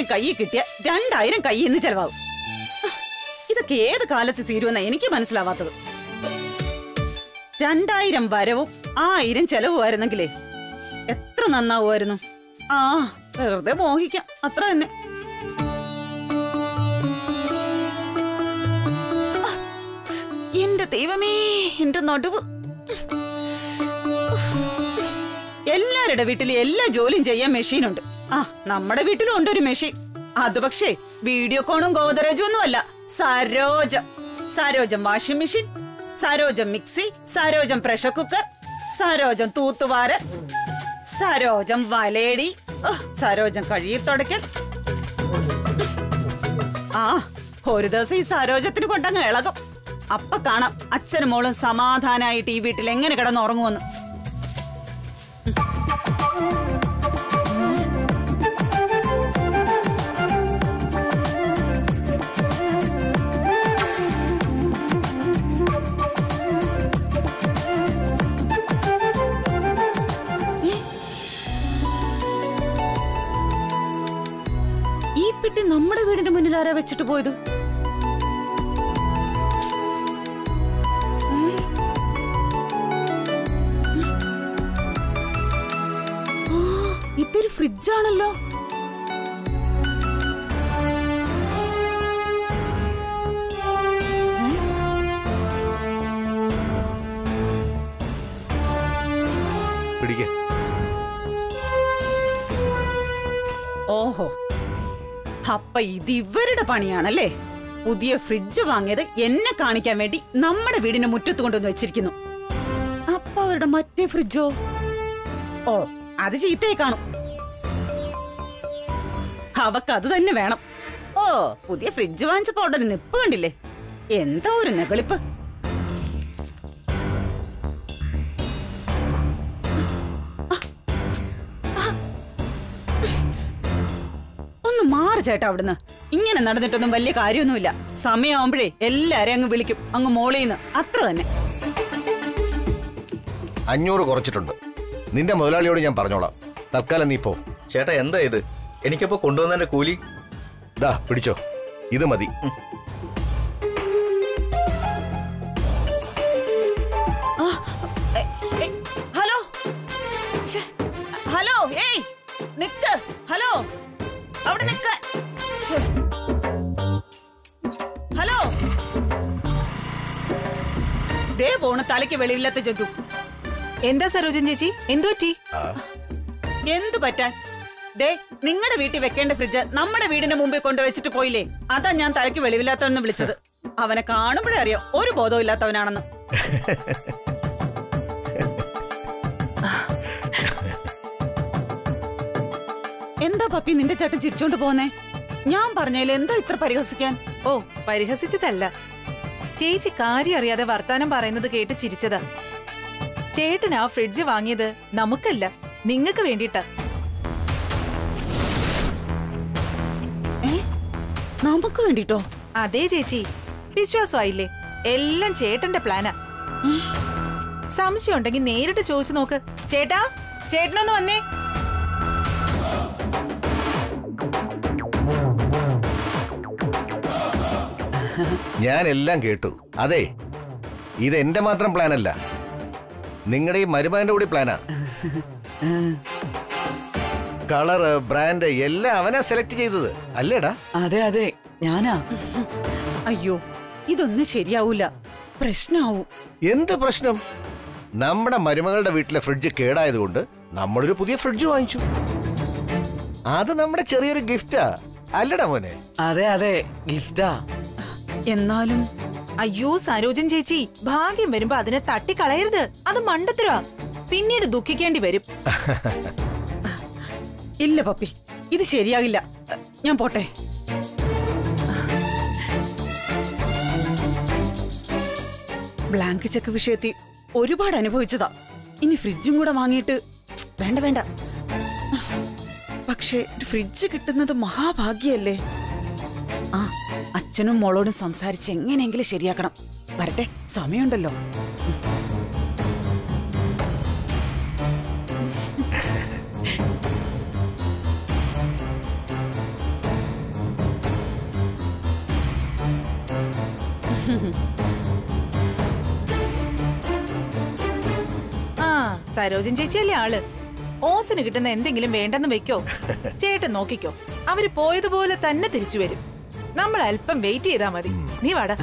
ആയിരം കയ്യിൽ കിട്ടിയ രണ്ടായിരം കയ്യിൽ നിന്ന് ചെലവാകും ഇതൊക്കെ ഏത് കാലത്ത് തീരുമെന്ന എനിക്ക് മനസ്സിലാവാത്തത് രണ്ടായിരം വരവും ആയിരം ചെലവുമായിരുന്നെങ്കിലേ എത്ര നന്നാവുമായിരുന്നു ആ വെറുതെ മോഹിക്കാം അത്ര തന്നെ ആ, എന്റെ ദൈവമേ എന്റെ നടുവ് എല്ലാവരുടെ വീട്ടിലും എല്ലാ ജോലിയും ചെയ്യാൻ മെഷീനുണ്ട് ആ നമ്മുടെ വീട്ടിലും ഉണ്ട് ഒരു മെഷീൻ അത് പക്ഷേ വീഡിയോ കോണും ഗോദറേജും ഒന്നും അല്ല Sarojam Sarojam washing machine Sarojam mixie Sarojam pressure cooker Sarojam തൂത്തുവാരൻ സരോജം വലേടി ഓ, സരോജം കഴുകി തുടയ്ക്കൽ ആ ഒരു ദിവസം ഈ സരോജത്തിന് കൊണ്ടങ്ങ് ഇളകും അപ്പൊ കാണാം അച്ഛനും മോളും സമാധാനായിട്ട് ഈ വീട്ടിൽ എങ്ങനെ കിടന്നുറങ്ങുമെന്ന് ഈ പെട്ടി നമ്മുടെ വീടിന്റെ മുന്നിൽ ആരാ വെച്ചിട്ട് പോയത് ഉം. ആ, ഇതൊരു ഫ്രിഡ്ജാണല്ലോ പിടിക്ക ഓഹോ അപ്പൊ ഇത് ഇവരുടെ പണിയാണല്ലേ പുതിയ ഫ്രിഡ്ജ് വാങ്ങിയത് എന്നെ കാണിക്കാൻ വേണ്ടി നമ്മുടെ വീടിന്റെ മുറ്റത്ത് കൊണ്ടുവന്ന് വെച്ചിരിക്കുന്നു അപ്പൊ അവരുടെ മറ്റേ ഫ്രിഡ്ജോ ഓ അത് ചീത്തയെ കാണും അവക്ക് അത് തന്നെ വേണം ഓ പുതിയ ഫ്രിഡ്ജ് വാങ്ങിച്ചപ്പോ ഉടനെ നിപ്പ് കണ്ടില്ലേ എന്താ ഒരു നെകളിപ്പ് ഒന്ന് മാറി ചേട്ടാ അവിടുന്ന് ഇങ്ങനെ നടന്നിട്ടൊന്നും വലിയ കാര്യമൊന്നുമില്ല സമയമാകുമ്പോഴേ എല്ലാരെയും അങ്ങ് വിളിക്കും അങ്ങ് മോളീന്ന് അത്ര തന്നെ അഞ്ഞൂറ് കുറച്ചിട്ടുണ്ട് നിന്റെ മുതലാളിയോട് ഞാൻ പറഞ്ഞോളാം തൽക്കാലം നീ പോ ചേട്ടാ എന്താ ഇത് എനിക്കപ്പോ കൊണ്ടുവന്നതിന്റെ കൂലി ദാ പിടിച്ചോ ഇത് മതി ആ, എ, എ, ഹലോ ശ്ശെ, ഹലോ ഏയ് നിക്ക് ഹലോ അവിടെ നിക്ക് ശ്ശെ. ഹലോ ദേ പോണ് തലയ്ക്ക് വെളിയില്ലാത്ത ജന്തു എന്താ സരോജൻ ചേച്ചി എന്തു പറ്റി ആ, എന്തു പറ്റാൻ ദേ നിങ്ങളുടെ വീട്ടിൽ വെക്കേണ്ട ഫ്രിഡ്ജ് നമ്മുടെ വീടിന്റെ മുമ്പിൽ കൊണ്ടുവച്ചിട്ട് പോയില്ലേ അതാ ഞാൻ തലയ്ക്ക് വെളിവില്ലാത്തവനെന്ന് വിളിച്ചത് അവനെ കാണുമ്പോഴേ അറിയാം ഒരു ബോധവും ഇല്ലാത്തവനാണെന്ന് എന്താ പപ്പി നിന്റെ ചേട്ടൻ ചിരിച്ചോണ്ട് പോന്നേ ഞാൻ പറഞ്ഞതിൽ എന്താ ഇത്ര പരിഹസിക്കാൻ ഓ പരിഹസിച്ചതല്ല ചേച്ചി കാര്യം അറിയാതെ വർത്താനം പറയുന്നത് കേട്ട് ചിരിച്ചതാ ചേട്ടൻ ആ ഫ്രിഡ്ജ് വാങ്ങിയത് നമുക്കല്ല നിങ്ങൾക്ക് വേണ്ടിട്ടാ ഏ നമുക്ക് വേണ്ടിട്ടോ അതേ ചേച്ചി വിശ്വാസമായില്ലേ എല്ലാം ചേട്ടന്റെ പ്ലാനാ സംശയം ഉണ്ടെങ്കിൽ നേരിട്ട് ചോദിച്ചു നോക്ക് ചേട്ടാ ചേട്ടനൊന്ന് വന്നേ ഞാൻ എല്ലാം കേട്ടു അതെ ഇത് എന്റെ മാത്രം പ്ലാൻ അല്ല നിങ്ങളുടെ ഈ മരുമാന്റെ കൂടി പ്ലാനാ കളറ് ബ്രാൻഡ് എല്ലാം അവനാ സെലക്ട് ചെയ്തത് അല്ലേടാ അതെ അതെ ഞാനാ അയ്യോ ഇതൊന്നും ശരിയാവൂല പ്രശ്നാവും എന്ത് പ്രശ്നം നമ്മുടെ മരുമകളുടെ വീട്ടിലെ ഫ്രിഡ്ജ് കേടായതുകൊണ്ട് നമ്മളൊരു പുതിയ ഫ്രിഡ്ജ് വാങ്ങിച്ചു അത് നമ്മുടെ ചെറിയൊരു ഗിഫ്റ്റാ അല്ലടാ മോനെ അതെ അതെ ഗിഫ്റ്റാ എന്നാലും അയ്യോ സരോജൻ ചേച്ചി ഭാഗ്യം വരുമ്പോ അതിനെ തട്ടിക്കളയരുത് അത് മണ്ടത്തരാ പിന്നീട് ദുഃഖിക്കേണ്ടി വരും ഇല്ല പപ്പി ഇത് ശരിയാകില്ല ഞാൻ പോട്ടെ ബ്ലാങ്ക് ചെക്ക് വിഷയത്തിൽ ഒരുപാട് അനുഭവിച്ചതാ ഇനി ഫ്രിഡ്ജും കൂടെ വാങ്ങിയിട്ട് വേണ്ട വേണ്ട പക്ഷേ ഒരു ഫ്രിഡ്ജ് കിട്ടുന്നത് മഹാഭാഗ്യല്ലേ ആ അച്ഛനും മോളോടും സംസാരിച്ച് എങ്ങനെയെങ്കിലും ശരിയാക്കണം വരട്ടെ സമയമുണ്ടല്ലോ ആ സരോജൻ ചേച്ചിയല്ലേ ആള് ഓസിന് കിട്ടുന്ന എന്തെങ്കിലും വേണ്ടെന്ന് വെക്കോ ചേട്ടൻ നോക്കിക്കോ അവര് പോയതുപോലെ തന്നെ തിരിച്ചു വരും നമ്മൾ അല്പം വെയിറ്റ് ചെയ്താ മതി നീ വാടാ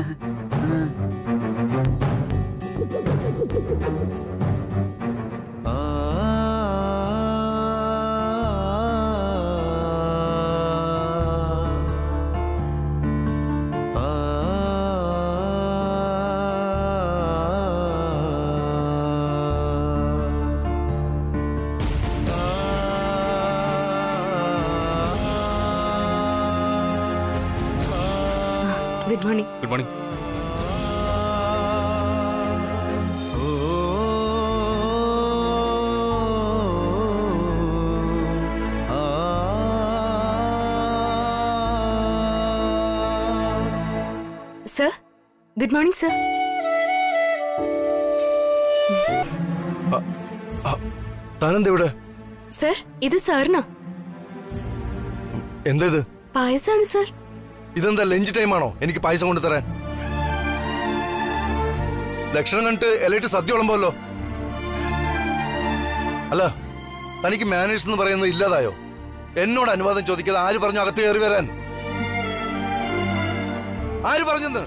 good morning good morning sir good morning sir താനെന്താ ഇവിടെ സർ ഇത് സാറിനാ എന്താ ഇത് പായസാണ് സർ ഇതെന്താ ലഞ്ച് ടൈമാണോ എനിക്ക് പായസം കൊണ്ടു തരാൻ ലക്ഷണം കണ്ടിട്ട് ഇലയിട്ട് സദ്യ വിളമ്പല്ലോ അല്ല തനിക്ക് മാനേഴ്സ് എന്ന് പറയുന്നത് ഇല്ലാതായോ എന്നോട് അനുവാദം ചോദിക്കാതെ ആര് പറഞ്ഞു അകത്ത് കയറി വരാൻ ആര് പറഞ്ഞെന്ന്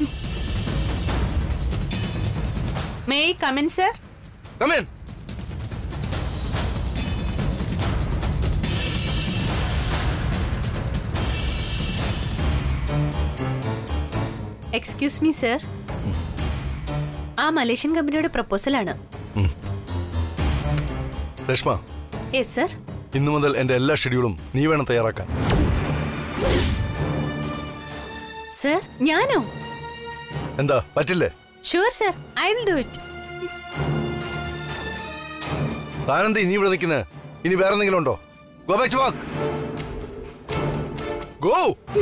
may come in sir come in excuse me sir ആ മലേഷ്യൻ കമ്പനിയുടെ പ്രപ്പോസലാണ് രശ്മ യെസ് സർ ഇന്നു മുതൽ എന്റെ എല്ലാ ഷെഡ്യൂളും നീ വേണം തയ്യാറാക്കാൻ സർ ഞാനോ എന്താ പറ്റില്ലേ sure sir I will do it താനെന്താ ഇനി ഇവിടെ നിൽക്കുന്നത് ഇനി വേറെ എന്തെങ്കിലും ഉണ്ടോ go back to work go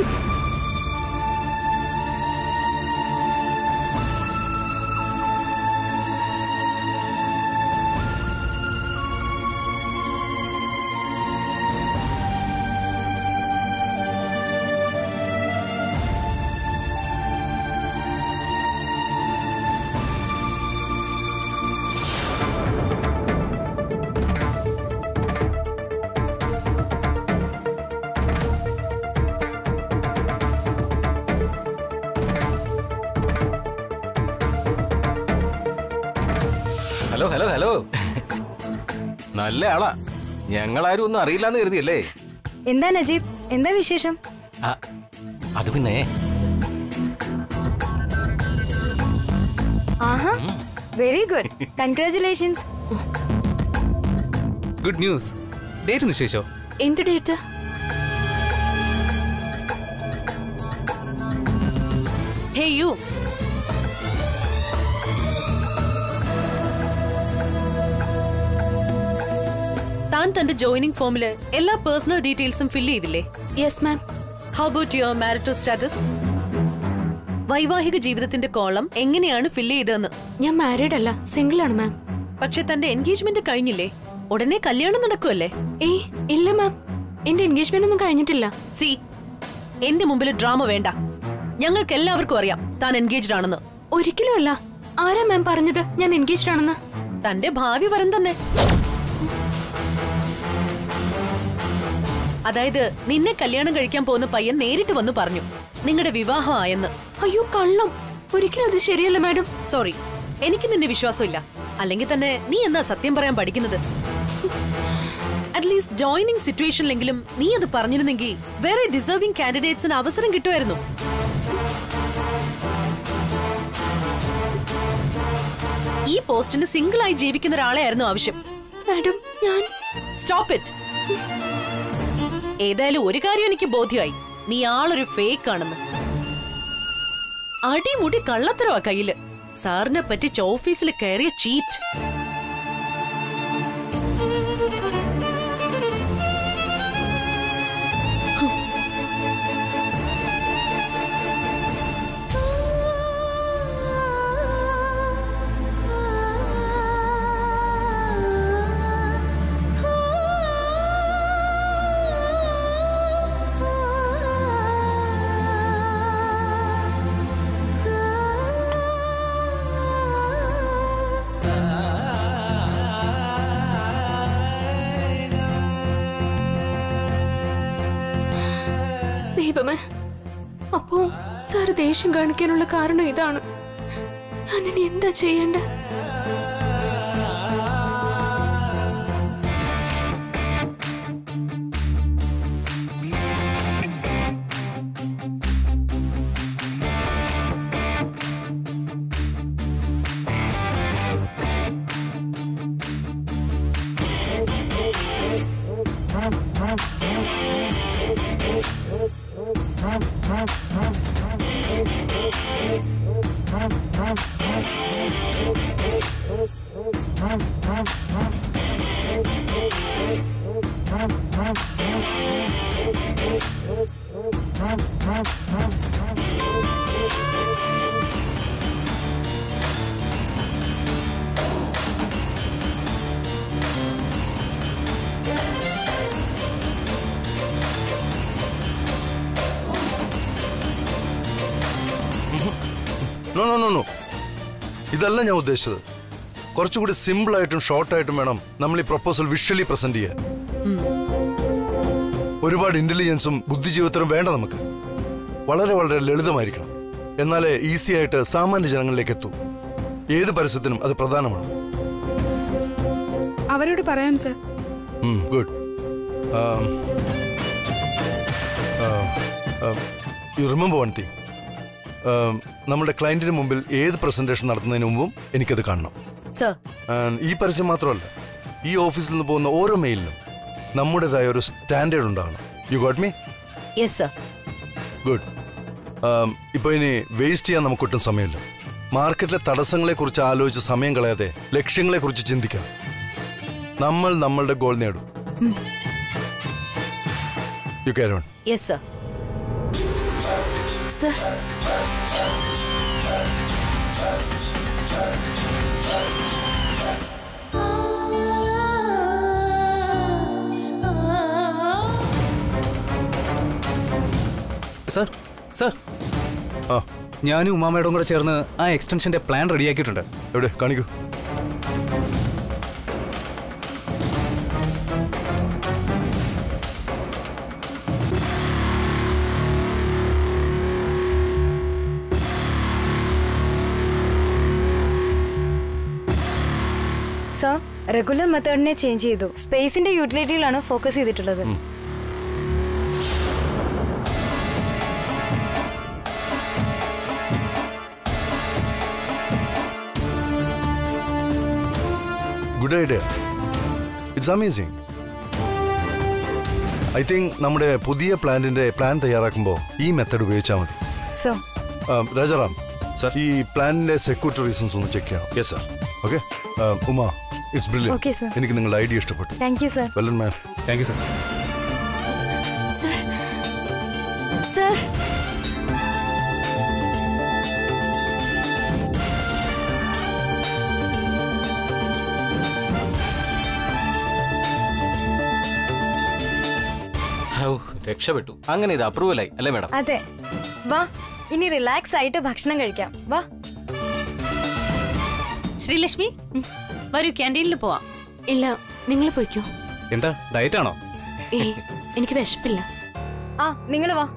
hello hello hello നല്ല ആളാ ഞങ്ങളാരും ഒന്നും അറിയില്ലാന്ന് കരുതിയല്ലേ എന്താ നജീബ് എന്താ വിശേഷം ആ, അത് പിന്നെ ആഹാ very good congratulations good news date നിശ്ചയിച്ചോ എന്ത് ഡേറ്റ് ഹേ യു താൻ തന്റെ ജോയിനിങ് ഫോമില് എല്ലാ പേഴ്സണൽ ഡീറ്റെയിൽസും ഫില്ല് ചെയ്തില്ലേ yes ma'am how about your marital status വൈവാഹിക ജീവിതത്തിന്റെ കോളം എങ്ങനെയാണ് ഫില്ല് ചെയ്തതെന്ന് ഞാൻ മാരീഡ് അല്ല സിംഗിൾ ആണ് മാം പക്ഷെ തന്റെ എൻഗേജ്മെന്റ് കഴിഞ്ഞില്ലേ ഉടനെ കല്യാണം നടക്കുമല്ലേ ഏയ് ഇല്ല മാം എന്റെ എൻഗേജ്മെന്റ് ഒന്നും കഴിഞ്ഞിട്ടില്ല സി എന്റെ മുമ്പിൽ ഡ്രാമ വേണ്ട ഞങ്ങൾക്ക് എല്ലാവർക്കും അറിയാം താൻ എൻഗേജ്ഡ് ആണെന്ന് ഒരിക്കലും അല്ല ആരാ മാം പറഞ്ഞത് ഞാൻ എൻഗേജ്ഡ് ആണെന്ന് തന്റെ ഭാവി വരം തന്നെ അതായത് നിന്നെ കല്യാണം കഴിക്കാൻ പോകുന്ന പയ്യൻ നേരിട്ട് വന്നു പറഞ്ഞു നിങ്ങളുടെ വിവാഹം ആയെന്ന് അയ്യോ കള്ളം ഒരിക്കലും അത് ശരിയല്ല മാഡം സോറി എനിക്ക് നിന്നെ വിശ്വാസമില്ല അല്ലെങ്കിൽ തന്നെ നീ എന്നാ സത്യം പറയാൻ പഠിക്കുന്നത് അറ്റ്ലീസ്റ്റ് ജോയിനിങ് സിറ്റുവേഷനിലെങ്കിലും നീ അത് പറഞ്ഞിരുന്നെങ്കിൽ വേറെ ഡിസേർവിംഗ് കാൻഡിഡേറ്റ്സിന് അവസരം കിട്ടുമായിരുന്നു ഈ പോസ്റ്റിന് സിംഗിൾ ആയി ജീവിക്കുന്ന ഒരാളെ ആയിരുന്നു ആവശ്യം മാഡം ഞാൻ സ്റ്റോപ്പ് ഇറ്റ് ഏതായാലും ഒരു കാര്യം എനിക്ക് ബോധ്യമായി നീ ആളൊരു ഫേക്ക് ആണെന്ന് അടിമുടി കള്ളത്തരവാ കയ്യില് സാറിനെ പറ്റിച്ച് ഓഫീസിൽ കയറിയ ചീറ്റ് ആ ദൈവമേ അപ്പോ സാറ് ദേഷ്യം കാണിക്കാനുള്ള കാരണം ഇതാണ് ഞാനിനി എന്താ ചെയ്യേണ്ടത് നോ നോ നോ നോ ഇതല്ല ഞാൻ ഉദ്ദേശിച്ചത് കുറച്ചുകൂടി സിമ്പിൾ ആയിട്ടും ഷോർട്ട് ആയിട്ടും വേണം നമ്മൾ ഈ പ്രപ്പോസൽ വിഷ്വലി പ്രസന്റ് ചെയ്യാൻ ഒരുപാട് ഇന്റലിജൻസും ബുദ്ധിജീവിതത്തിനും വേണ്ട നമുക്ക് വളരെ വളരെ ലളിതമായിരിക്കണം എന്നാലേ ഈസി ആയിട്ട് സാമാന്യ ജനങ്ങളിലേക്ക് എത്തൂ ഏത് പരസ്യത്തിനും അത് പ്രധാനമാണ് അവരോട് പറയാം sir good you remember one thing നമ്മുടെ ക്ലയന്റിന് മുമ്പിൽ ഏത് പ്രസന്റേഷൻ നടത്തുന്നതിന് മുമ്പും എനിക്കത് കാണണം സർ And ഈ പരസ്യം മാത്രമല്ല ഈ ഓഫീസിൽ നിന്ന് പോകുന്ന ഓരോ മെയിലിനും നമ്മുടേതായ ഒരു സ്റ്റാൻഡേർഡ് ഉണ്ടാകണം you got me yes sir good ഇപ്പൊ ഇനി വേസ്റ്റ് ചെയ്യാൻ നമുക്കൊട്ടും സമയമില്ല മാർക്കറ്റിലെ തടസ്സങ്ങളെ കുറിച്ച് ആലോചിച്ച് സമയം കളയാതെ ലക്ഷ്യങ്ങളെ കുറിച്ച് ചിന്തിക്കാം നമ്മൾ നമ്മളുടെ ഗോൾ നേടും you carry yes sir sir sir sir ആ ഞാനും ഉമാമയുടെ കൂടെ ചേർന്ന് ആ എക്സ്റ്റൻഷന്റെ പ്ലാൻ റെഡിയാക്കിയിട്ടുണ്ട് എവിടെ കാണിക്കൂ സർ റെഗുലർ മെത്തേഡിനെ ചേഞ്ച് ചെയ്തു സ്പേസിന്റെ യൂട്ടിലിറ്റിയിലാണ് ഫോക്കസ് ചെയ്തിട്ടുള്ളത് good idea it's amazing I think നമ്മുടെ പുതിയ പ്ലാന്റിന്റെ പ്ലാൻ തയ്യാറാക്കുമ്പോൾ ഈ മെത്തഡ് ഉപയോഗിച്ചാൽ മതി സർ Um, രാജാറാം Sir. ഈ പ്ലാനിന്റെ സെക്യൂരിറ്റി റീസൺസ് ഒന്ന് ചെക്ക് ചെയ്യണം yes sir okay Uma it's brilliant Okay, sir. എനിക്ക് നിങ്ങളുടെ ഐഡിയ ഇഷ്ടപ്പെട്ടു thank you sir well done man thank you sir sir sir how, രക്ഷപ്പെട്ടു അങ്ങനെ ഇത് അപ്രൂവലായി അല്ലേ മാഡം അതെ വാ ഇനി റിലാക്സ് ആയിട്ട് ഭക്ഷണം കഴിക്കാം വാ ശ്രീലക്ഷ്മി വരൂ ക്യാൻറ്റീനിൽ പോവാം ഇല്ല നിങ്ങൾ പോയിക്കോ എന്താ ഡയറ്റ് ആണോ ഏയ് എനിക്ക് വിശപ്പില്ല ആ നിങ്ങൾ വാ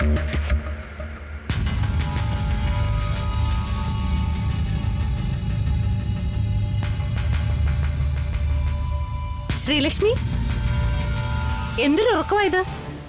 ശ്രീലക്ഷ്മി എന്തൊരു ഉറക്കമായത്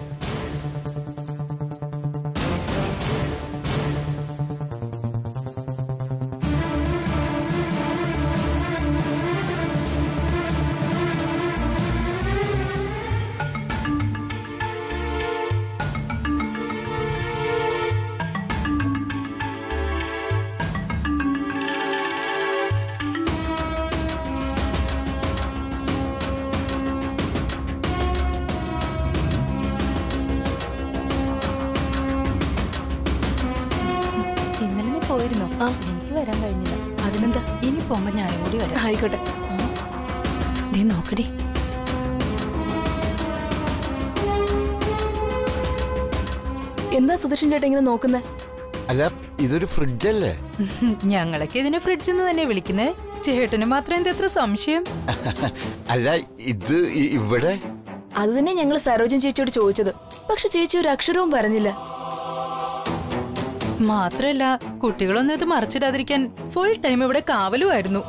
ഇന്നലെ നീ പോയിരുന്നോ എനിക്ക് വരാൻ കഴിഞ്ഞില്ല അതിനെന്താ ഇനി പോകുമ്പോ ഞാനും കൂടി വരാം ആയിക്കോട്ടെ നീ നോക്കടി എന്താ സുദർശൻ ചേട്ടാ ഇങ്ങനെ നോക്കുന്നേ അല്ല ഇതൊരു ഫ്രിഡ്ജല്ലേ ഞങ്ങളൊക്കെ ഇതിനെ ഫ്രിഡ്ജ് എന്ന് തന്നെ വിളിക്കുന്നേ ചേട്ടന് മാത്രം എന്താ എത്ര സംശയം അല്ല ഇത് ഇ- ഇവിടെ അത് തന്നെ ഞങ്ങൾ സരോജൻ ചേച്ചിയോട് ചോദിച്ചത് പക്ഷെ ചേച്ചി ഒരു അക്ഷരവും പറഞ്ഞില്ല മാത്രല്ല കുട്ടികളൊന്നും ഇത് മറിച്ചിടാതിരിക്കാൻ ഫുൾ ടൈം ഇവിടെ കാവലുമായിരുന്നു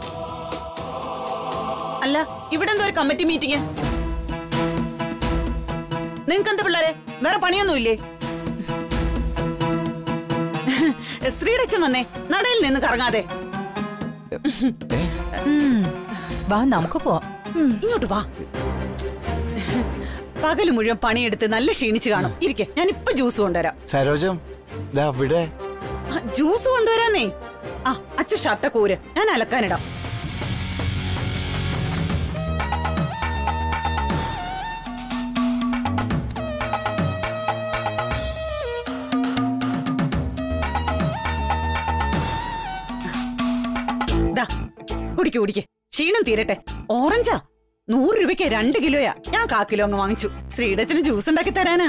അല്ല ഇവിടെ എന്തോ ഒരു കമ്മിറ്റി മീറ്റിംഗ് നിങ്ങൾക്ക് എന്താ പിള്ളേരെ വേറെ പണിയൊന്നുമില്ലേ ശ്രീടച്ചൻ വന്നേ നടയിൽ നിന്ന് കറങ്ങാതെ ഉം. വാ നമുക്ക് പോവാം ഇങ്ങോട്ട് വാ പകല് മുഴുവൻ പണിയെടുത്ത് നല്ല ക്ഷീണിച്ച് കാണും ഇരിക്കെ ഞാൻ ഇപ്പൊ ജ്യൂസ് കൊണ്ടുവരാം സരോജം ദാ ഇവിടെ ആ, ജ്യൂസ് കൊണ്ടുവരാന്നേ ആ അച്ഛ ഷർട്ട കൂര് ഞാൻ അലക്കാനിടാം ദാ, കുടിക്ക് കുടിക്ക് ക്ഷീണം തീരട്ടെ ഓറഞ്ചാ നൂറ് രൂപയ്ക്ക് രണ്ട് കിലോയാ ഞാൻ കാ കിലോ അങ്ങ് വാങ്ങിച്ചു ശ്രീടച്ചന് ജ്യൂസ് ഉണ്ടാക്കി തരാനാ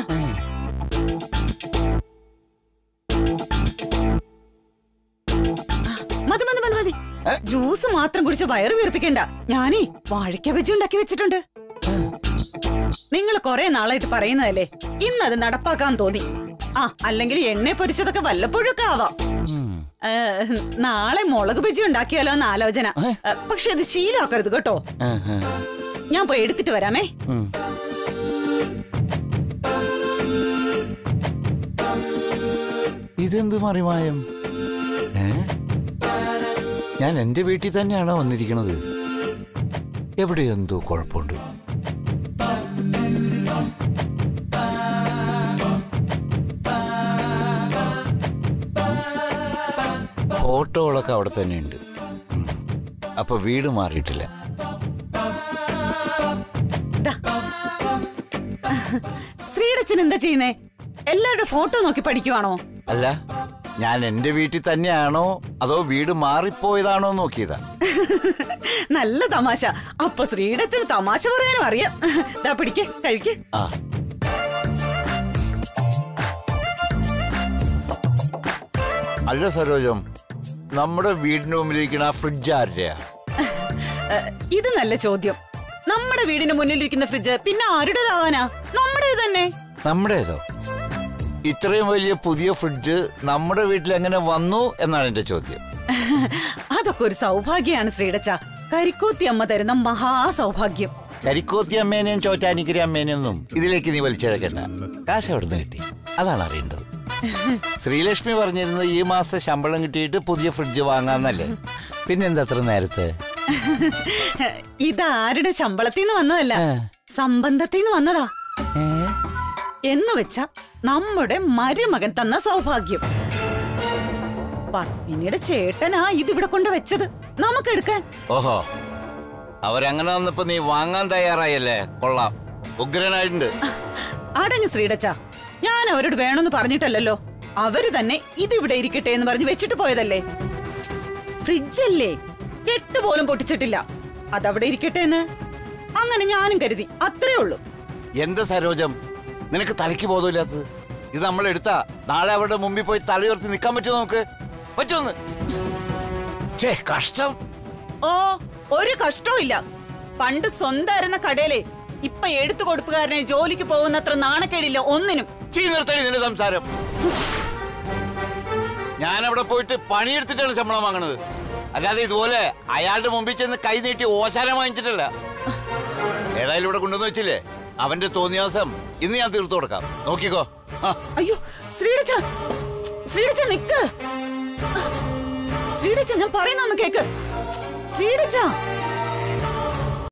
മതി മതി മതി മതി ജ്യൂസ് മാത്രം കുടിച്ച് വയറ് വീർപ്പിക്കണ്ട ഞാനേ വാഴയ്ക്ക ബജി ഉണ്ടാക്കി വെച്ചിട്ടുണ്ട് നിങ്ങൾ കുറെ നാളായിട്ട് പറയുന്നതല്ലേ ഇന്ന് അത് നടപ്പാക്കാൻ തോന്നി ആ അല്ലെങ്കിൽ എണ്ണ പൊരിച്ചതൊക്കെ വല്ലപ്പോഴൊക്കെ ആവാം ഏ, നാളെ മുളക് ബജി ഉണ്ടാക്കിയാലോ എന്ന് ആലോചന ഏ, പക്ഷെ അത് ശീലാക്കരുത് കേട്ടോ ആഹാ. ഞാൻ പോയി എടുത്തിട്ട് വരാമേ ഉം. ഇതെന്ത് മറിമായം ഏ ഞാൻ എന്റെ വീട്ടിൽ തന്നെയാണോ വന്നിരിക്കുന്നത് എവിടെ എന്തോ കുഴപ്പമുണ്ട് ഫോട്ടോകളൊക്കെ അവിടെ തന്നെയുണ്ട് ഉം. അപ്പൊ വീട് മാറിയിട്ടില്ല ശ്രീടച്ചൻ എന്താ ചെയ്യുന്നേ എല്ലാവരുടെ ഫോട്ടോ നോക്കി പഠിക്കുവാണോ അല്ല ഞാൻ എന്റെ വീട്ടിൽ തന്നെയാണോ അതോ വീട് മാറിപ്പോയതാണോ നോക്കിയതാ നല്ല തമാശ അപ്പൊ ശ്രീടച്ചന് തമാശ പറയാനും അറിയാം ദാ പിടിക്ക് കഴിക്ക് ആ അല്ല സരോജം നമ്മുടെ വീടിന് മുമ്പിലിരിക്കുന്ന ആ ഫ്രിഡ്ജ് ആരുടെയാ ഏ, ഇത് നല്ല ചോദ്യം നമ്മുടെ വീടിന് മുന്നിലിരിക്കുന്ന ഫ്രിഡ്ജ് പിന്നെ ആരുടേതാവാനാ നമ്മുടേത് തന്നെ നമ്മുടേതോ ഇത്രയും വലിയ പുതിയ ഫ്രിഡ്ജ് നമ്മുടെ വീട്ടിൽ എങ്ങനെ വന്നു എന്നാണ് എന്റെ ചോദ്യം അതൊക്കെ ഒരു സൗഭാഗ്യമാണ് ശ്രീടച്ച കരിക്കോത്തി അമ്മ തരുന്ന മഹാസൗഭാഗ്യം കരിക്കോത്തി അമ്മേനെയും ചോറ്റാനിക്കരി അമ്മേനെയൊന്നും ഇതിലേക്ക് നീ വലിച്ചിഴക്കണ്ട കാശ് എവിടുന്ന് കിട്ടി അതാണ് അറിയേണ്ടത് ശ്രീലക്ഷ്മി പറഞ്ഞിരുന്നത് ഈ മാസത്തെ ശമ്പളം കിട്ടിയിട്ട് പുതിയ ഫ്രിഡ്ജ് വാങ്ങാന്നല്ലേ പിന്നെന്താ അത്ര നേരത്തെ ഇത് ആരുടെ ശമ്പളത്തിൽ നിന്ന് വന്നതല്ല സംബന്ധത്തിൽ നിന്ന് വന്നതാ എന്ന് വെച്ച നമ്മുടെ മരുമകൻ തന്ന സൗഭാഗ്യം പത്മിനിയുടെ ചേട്ടനാ ഇതിവിടെ കൊണ്ട് വെച്ചത് നമുക്കെടുക്കാൻ ഓഹോ അവരങ്ങനെ വന്നപ്പോ നീ വാങ്ങാൻ തയ്യാറായല്ലേ കൊള്ളാം ഉഗ്രനായിട്ടുണ്ട് അടങ്ങ് ശ്രീടച്ച ഞാൻ അവരോട് വേണമെന്ന് പറഞ്ഞിട്ടല്ലല്ലോ അവര് തന്നെ ഇതിവിടെ ഇരിക്കട്ടെ എന്ന് പറഞ്ഞ് വെച്ചിട്ട് പോയതല്ലേ ഫ്രിഡ്ജല്ലേ കെട്ട് പോലും പൊട്ടിച്ചിട്ടില്ല അതവിടെ ഇരിക്കട്ടെ എന്ന് അങ്ങനെ ഞാനും കരുതി അത്രേ ഉള്ളൂ എന്താ സരോജം നിനക്ക് തലയ്ക്ക് ബോധമില്ലാത്തത് ഇത് നമ്മൾ എടുത്താ നാളെ അവരുടെ മുമ്പിൽ പോയി തലയുയർത്തി നിൽക്കാൻ പറ്റുമോ നമുക്ക് പറ്റുമെന്ന് ഛേ കഷ്ടം ഓ ഒരു കഷ്ടവും ഇല്ല പണ്ട് സ്വന്തമായിരുന്ന കടയിലെ ഇപ്പൊ എടുത്തു കൊടുപ്പുകാരനെ ജോലിക്ക് പോകുന്നത്ര നാണക്കേടില്ല ഒന്നിനും ചീ നിർത്തടി നിന്റെ സംസാരം ഞാൻ അവിടെ പോയിട്ട് പണിയെടുത്തിട്ടാണ് ശമ്പളം വാങ്ങണത് അല്ലാതെ ഇതുപോലെ അയാളുടെ മുമ്പിൽ ചെന്ന് കൈ നീട്ടി ഓശാനം വാങ്ങിച്ചിട്ടല്ല ഏതായാലും ഇവിടെ കൊണ്ടുവന്ന് വെച്ചില്ലേ അവന്റെ തോന്നിയാസം ഇന്ന് ഞാൻ തീർത്തു കൊടുക്കാം നോക്കിക്കോ ആ അയ്യോ ശ്രീടച്ച ശ്രീടച്ച നിക്ക് ശ്രീടച്ച ഞാൻ പറയുന്നൊന്ന് കേക്ക് ശ്രീടച്ച